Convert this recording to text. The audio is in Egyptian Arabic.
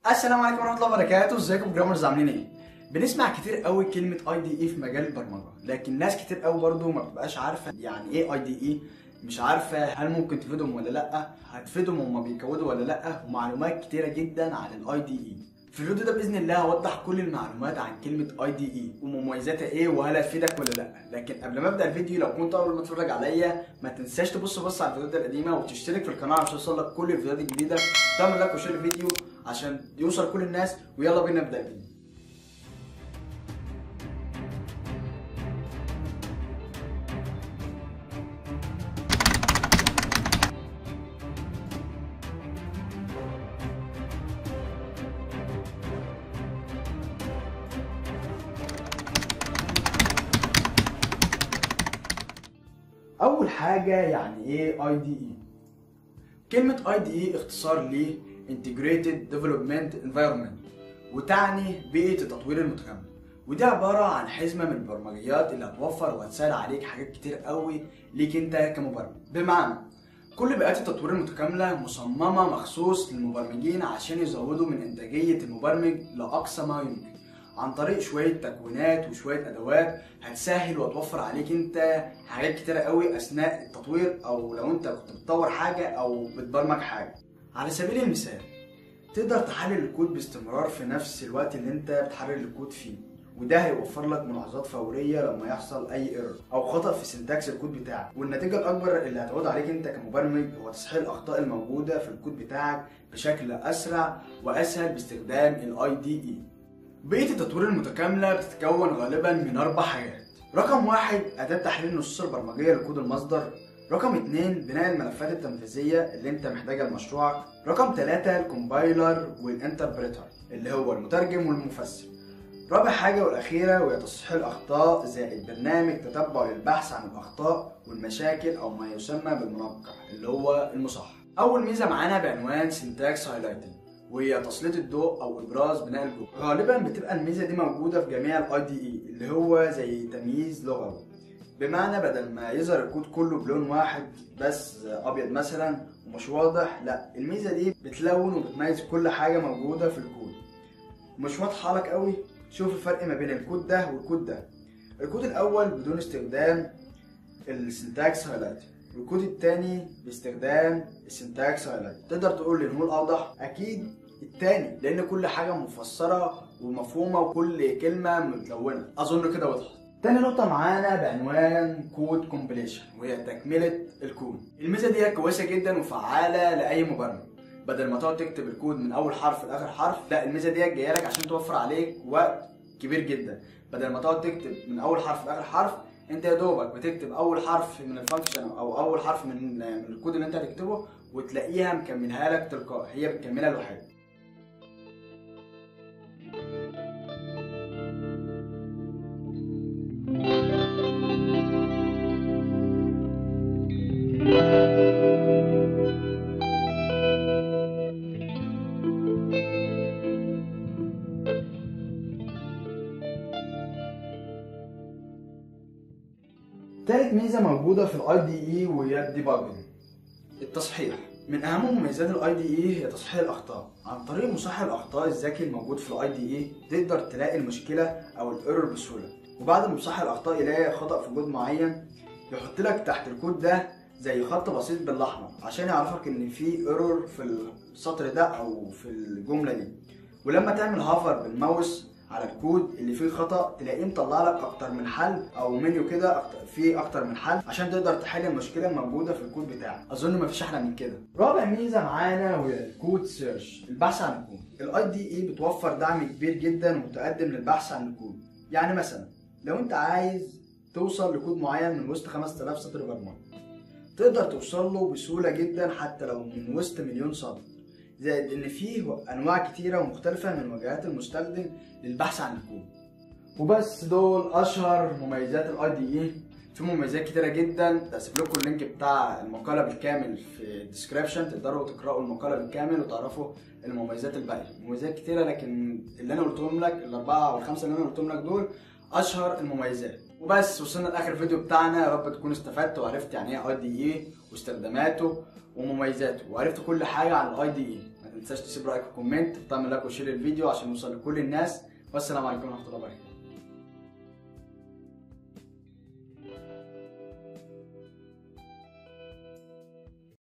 السلام عليكم ورحمه الله وبركاته ازيكم جرامرز عاملين ايه بنسمع كتير قوي كلمه اي دي اي في مجال البرمجه لكن ناس كتير قوي برضو ما بتبقاش عارفه يعني ايه اي دي اي مش عارفه هل ممكن تفيدهم ولا لا هتفيدهم هما بيكودوا ولا لا ومعلومات كتيره جدا عن الاي دي اي في الفيديو ده باذن الله هوضح كل المعلومات عن كلمه اي دي اي ومميزاتها ايه وهل هتفيدك ولا لا لكن قبل ما ابدا الفيديو لو كنت اول ما تتفرج عليا ما تنساش تبص بص على الفيديوهات القديمه وتشترك في القناه عشان يوصلك كل الفيديوهات الجديده تعمل لايك وشير الفيديو عشان يوصل كل الناس ويلا بينا نبدا الفيديو اول حاجه يعني ايه اي دي اي كلمه اي دي اي اختصار ل Integrated Development Environment وتعني بيئه التطوير المتكامل ودي عباره عن حزمه من البرمجيات اللي هتوفر وهتسهل عليك حاجات كتير قوي ليك انت كمبرمج بمعنى كل بيئات التطوير المتكامله مصممه مخصوص للمبرمجين عشان يزودوا من انتاجيه المبرمج لاقصى ما يمكن عن طريق شويه تكوينات وشويه ادوات هتسهل وتوفر عليك انت حاجات كتيره قوي اثناء التطوير او لو انت كنت بتطور حاجه او بتبرمج حاجه على سبيل المثال تقدر تحلل الكود باستمرار في نفس الوقت اللي انت بتحلل الكود فيه وده هيوفر لك ملاحظات فوريه لما يحصل اي ايرور او خطا في سنتكس الكود بتاعك والنتيجه الاكبر اللي هتعود عليك انت كمبرمج هو تصحيح الاخطاء الموجوده في الكود بتاعك بشكل اسرع واسهل باستخدام الاي دي اي بيئة التطوير المتكاملة بتتكون غالبا من أربع حاجات رقم واحد أداة تحليل النصوص البرمجية لكود المصدر رقم اتنين بناء الملفات التنفيذية اللي انت محتاجها لمشروعك رقم تلاتة الكومبايلر والانتربريتر اللي هو المترجم والمفسر رابع حاجة والأخيرة وهي تصحيح الأخطاء زائد برنامج تتبع للبحث عن الأخطاء والمشاكل أو ما يسمى بالمنقح اللي هو المصحح أول ميزة معانا بعنوان سنتاكس هايلايتنج وهي تسليط الضوء او ابراز بناء الجمله غالبا بتبقى الميزه دي موجوده في جميع الاي دي اي اللي هو زي تمييز لغوي بمعنى بدل ما يظهر الكود كله بلون واحد بس ابيض مثلا ومش واضح لا الميزه دي بتلون وبتميز كل حاجه موجوده في الكود مش واضحه لك قوي شوف الفرق ما بين الكود ده والكود ده الكود الاول بدون استخدام السنتاكس هايلايت والكود التاني باستخدام السنتاكس هايلايت تقدر تقول لي هو الاوضح اكيد التاني لان كل حاجه مفسره ومفهومه وكل كلمه متلونه اظن كده وضحت تاني نقطة معانا بعنوان كود كومبليشن وهي تكملة الكود. الميزة دي كويسة جدا وفعالة لأي مبرمج. بدل ما تقعد تكتب الكود من أول حرف لآخر حرف، لا الميزة دي جاية لك عشان توفر عليك وقت كبير جدا. بدل ما تقعد تكتب من أول حرف لآخر حرف، أنت يا دوبك بتكتب أول حرف من الفانكشن أو أول حرف من من الكود اللي أنت هتكتبه وتلاقيها مكملها لك تلقائي، هي بتكملها لوحدها. تالت ميزة موجودة في الاي دي اي وهي الديباجنج التصحيح من اهم مميزات الاي دي اي هي تصحيح الاخطاء عن طريق مصحح الاخطاء الذكي الموجود في الاي دي اي تقدر تلاقي المشكلة او الايرور بسهولة وبعد ما مصحح الاخطاء يلاقي خطأ في كود معين يحط لك تحت الكود ده زي خط بسيط بالاحمر عشان يعرفك ان في ايرور في السطر ده او في الجملة دي ولما تعمل هافر بالماوس على الكود اللي فيه خطا تلاقيه مطلع لك اكتر من حل او منيو كده فيه اكتر من حل عشان تقدر تحل المشكله الموجوده في الكود بتاعك اظن مفيش احلى من كده رابع ميزه معانا وهي الكود سيرش البحث عن الكود الاي دي اي بتوفر دعم كبير جدا ومتقدم للبحث عن الكود يعني مثلا لو انت عايز توصل لكود معين من وسط 5000 سطر برمجه تقدر توصل له بسهوله جدا حتى لو من وسط مليون سطر زائد ان فيه انواع كتيره ومختلفه من وجهات المستخدم للبحث عن الكود وبس دول اشهر مميزات الاي دي اي في مميزات كتيره جدا هسيب لكم اللينك بتاع المقاله بالكامل في الديسكربشن تقدروا تقراوا المقاله بالكامل وتعرفوا المميزات الباقيه مميزات كتيره لكن اللي انا قلتهم لك الاربعه او الخمسه اللي انا قلتهم لك دول اشهر المميزات وبس وصلنا لاخر الفيديو بتاعنا يا رب تكونوا استفدتوا وعرفت يعني ايه اي دي اي واستخداماته ومميزاته وعرفت كل حاجه عن الاي دي اي ما تنساش تسيب رايك في الكومنت وتعمل لايك وشير الفيديو عشان يوصل لكل الناس والسلام عليكم ورحمه الله وبركاته